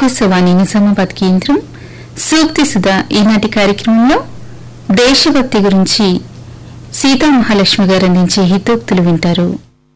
ఆకాశవాణి నిజామాబాద్ కేంద్రం సూక్తి సుధా ఈనాటి కార్యక్రమంలో దేశభక్తి గురించి సీతా మహాలక్ష్మి గారు అందించే హితోక్తులు వింటారు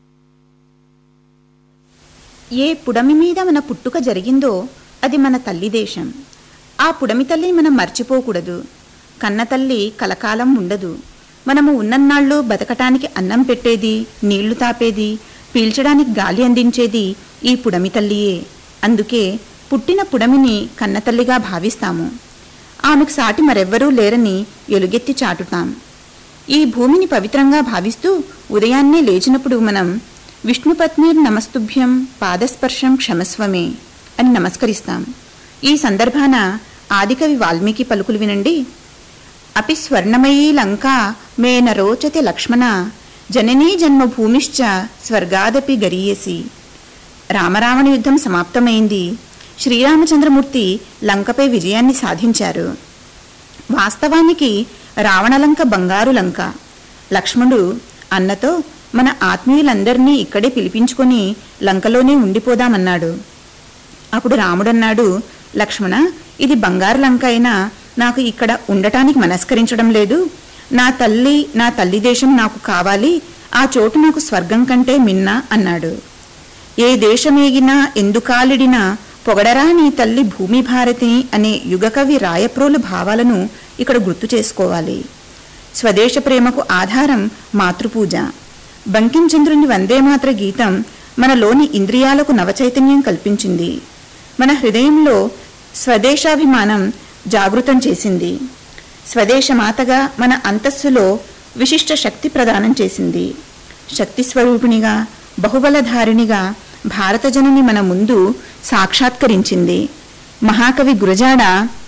ఏ పుడమి మీద మన పుట్టుక జరిగిందో అది మన తల్లి దేశం ఆ పుడమి తల్లిని మనం మర్చిపోకూడదు కన్న తల్లి కలకాలం ఉండదు మనము ఉన్నన్నాళ్ళు బతకటానికి అన్నం పెట్టేది నీళ్లు తాపేది పీల్చడానికి గాలి అందించేది ఈ పుడమి తల్లియే అందుకే పుట్టిన పుడమిని కన్నతల్లిగా భావిస్తాము ఆమెకు సాటి మరెవ్వరూ లేరని ఎలుగెత్తి చాటుతాం ఈ భూమిని పవిత్రంగా భావిస్తూ ఉదయాన్నే లేచినప్పుడు మనం విష్ణుపత్నీర్ నమస్తుభ్యం పాదస్పర్శం క్షమస్వమే అని నమస్కరిస్తాం ఈ సందర్భాన ఆదికవి వాల్మీకి పలుకులు వినండి అపి స్వర్ణమయీ లంకా మే నరోచతి లక్ష్మణ జననీ జన్మభూమిశ్చ స్వర్గాదపి గరీయసి రామరావణ యుద్ధం సమాప్తమైంది శ్రీరామచంద్రమూర్తి లంకపై విజయాన్ని సాధించారు వాస్తవానికి రావణలంక బంగారు లంక లక్ష్మణుడు అన్నతో మన ఆత్మీయులందరినీ ఇక్కడే పిలిపించుకొని లంకలోనే ఉండిపోదామన్నాడు అప్పుడు రాముడన్నాడు లక్ష్మణ ఇది బంగారు లంక అయినా నాకు ఇక్కడ ఉండటానికి మనస్కరించడం లేదు నా తల్లి నా తల్లి దేశం నాకు కావాలి ఆ చోటు నాకు స్వర్గం కంటే మిన్నా అన్నాడు ఏ దేశమేగినా ఎందుకాలిడినా పొగడరా నీ తల్లి భూమి భారతి అనే యుగకవి రాయప్రోలు భావాలను ఇక్కడ గుర్తు చేసుకోవాలి స్వదేశ ప్రేమకు ఆధారం మాతృపూజ బంకించంద్రుని వందేమాత్ర గీతం మనలోని ఇంద్రియాలకు నవచైతన్యం కల్పించింది మన హృదయంలో స్వదేశాభిమానం జాగృతం చేసింది స్వదేశమాతగా మన అంతస్సులో విశిష్ట శక్తి ప్రదానం చేసింది శక్తి స్వరూపిణిగా బహుబలధారిణిగా భారతజనని మన ముందు సాక్షాత్కరించింది మహాకవి గురజాడ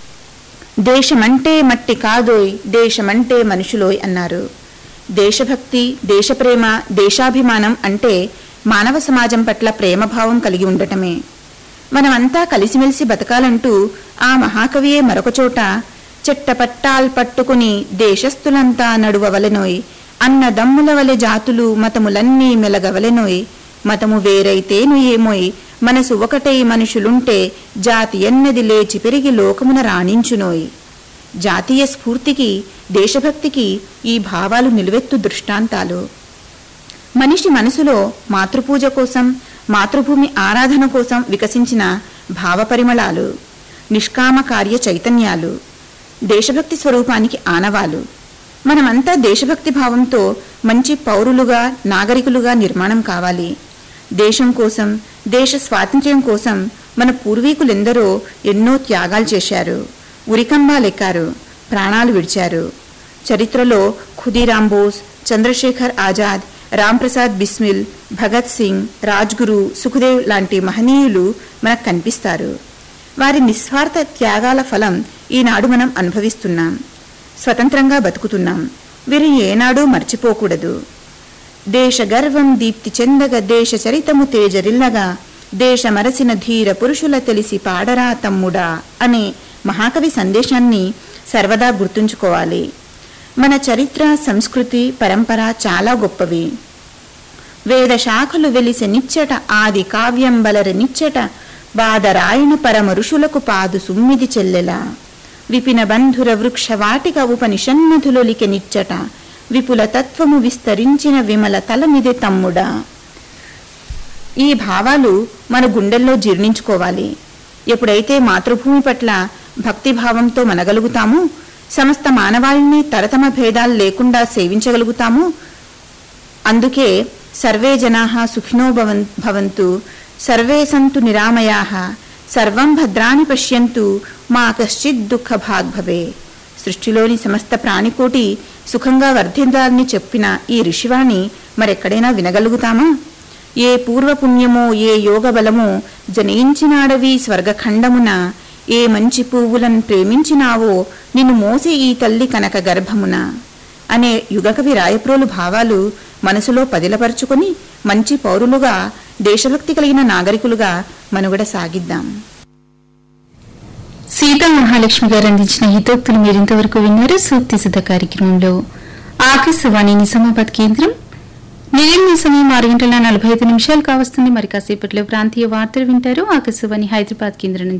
దేశమంటే మట్టి కాదోయ్ దేశమంటే మనుషులోయ్ అన్నారు దేశభక్తి దేశప్రేమ దేశాభిమానం అంటే మానవ సమాజం పట్ల ప్రేమభావం కలిగి ఉండటమే మనమంతా కలిసిమెలిసి బతకాలంటూ ఆ మహాకవియే మరొక చోట చెట్టపట్టాల్ పట్టుకుని దేశస్థులంతా నడువవలెనోయ్ అన్నదమ్ముల వలె జాతులు మతములన్నీ మెలగవలెనోయ్ మతము వేరైతేను ఏమోయ్ మనసు ఒకటై మనుషులుంటే జాతి ఎన్నది లేచి పెరిగి లోకమున రాణించునోయ్ జాతీయ స్ఫూర్తికి దేశభక్తికి ఈ భావాలు నిలువెత్తు దృష్టాంతాలు మనిషి మనసులో మాతృపూజ కోసం మాతృభూమి ఆరాధన కోసం వికసించిన భావపరిమళాలు నిష్కామ కార్య చైతన్యాలు దేశభక్తి స్వరూపానికి ఆనవాలు మనమంతా దేశభక్తి భావంతో మంచి పౌరులుగా నాగరికులుగా నిర్మాణం కావాలి దేశం కోసం దేశ స్వాతంత్ర్యం కోసం మన పూర్వీకులెందరో ఎన్నో త్యాగాలు చేశారు ఉరికంబాలెక్కారు ప్రాణాలు విడిచారు చరిత్రలో ఖుదీరాం బోస్ చంద్రశేఖర్ ఆజాద్ రాంప్రసాద్ బిస్మిల్ భగత్ సింగ్ రాజ్గురు సుఖదేవ్ లాంటి మహనీయులు మనకు కనిపిస్తారు వారి నిస్వార్థ త్యాగాల ఫలం ఈనాడు మనం అనుభవిస్తున్నాం స్వతంత్రంగా బతుకుతున్నాం వీరు ఏనాడూ మర్చిపోకూడదు దేశ గర్వం దీప్తి చెందగ దేశ చరితము తేజరిల్లగా దేశమరసిన ధీర పురుషుల తెలిసి పాడరా తమ్ముడా అనే మహాకవి సందేశాన్ని సర్వదా గుర్తుంచుకోవాలి మన చరిత్ర సంస్కృతి పరంపర చాలా గొప్పవి వేద శాఖలు వెలిసి నిచ్చట ఆది కావ్యం బలరి నిచ్చట బాదరాయణ పరమ ఋషులకు పాదు సుమ్మిది చెల్లెలా విపిన బంధుర వృక్ష వాటిక ఉపనిషన్మధులొలికె నిచ్చట విపుల తత్వము విస్తరించిన విమల తలమిది తమ్ముడా ఈ భావాలు మన గుండెల్లో జీర్ణించుకోవాలి ఎప్పుడైతే మాతృభూమి పట్ల భక్తిభావంతో మనగలుగుతామో సమస్త మానవాళిని తరతమ భేదాలు లేకుండా సేవించగలుగుతామో అందుకే సర్వే జనా సుఖినో భవన్ భవంతు సర్వే సంతు నిరామయా సర్వం భద్రాని పశ్యంతు మా కశ్చిత్ దుఃఖ భాగ్భవే సృష్టిలోని సమస్త ప్రాణికోటి సుఖంగా వర్ధిల్లాలని చెప్పిన ఈ ఋషివాణి మరెక్కడైనా వినగలుగుతామా ఏ పూర్వపుణ్యమో ఏ యోగ బలమో జనయించినాడవి స్వర్గఖండమున ఏ మంచి పువ్వులను ప్రేమించినావో నిన్ను మోసే ఈ తల్లి కనక గర్భమున అనే యుగకవి రాయప్రోలు భావాలు మనసులో పదిలపరుచుకొని మంచి పౌరులుగా దేశభక్తి కలిగిన నాగరికులుగా మనుగడ సాగిద్దాం సీతా మహాలక్ష్మి గారు అందించిన హితోక్తులు మీరింతవరకు విన్నారు సూక్తి సుధ కార్యక్రమంలో ఆకాశవాణి నిజామాబాద్ కేంద్రం నిలిమిన సమయం ఆరు గంటల నలభై ఐదు నిమిషాలు కావస్తుంది మరి కాసేపట్లో ప్రాంతీయ వార్తలు వింటారు ఆకాశవాణి హైదరాబాద్ కేంద్రం నుంచి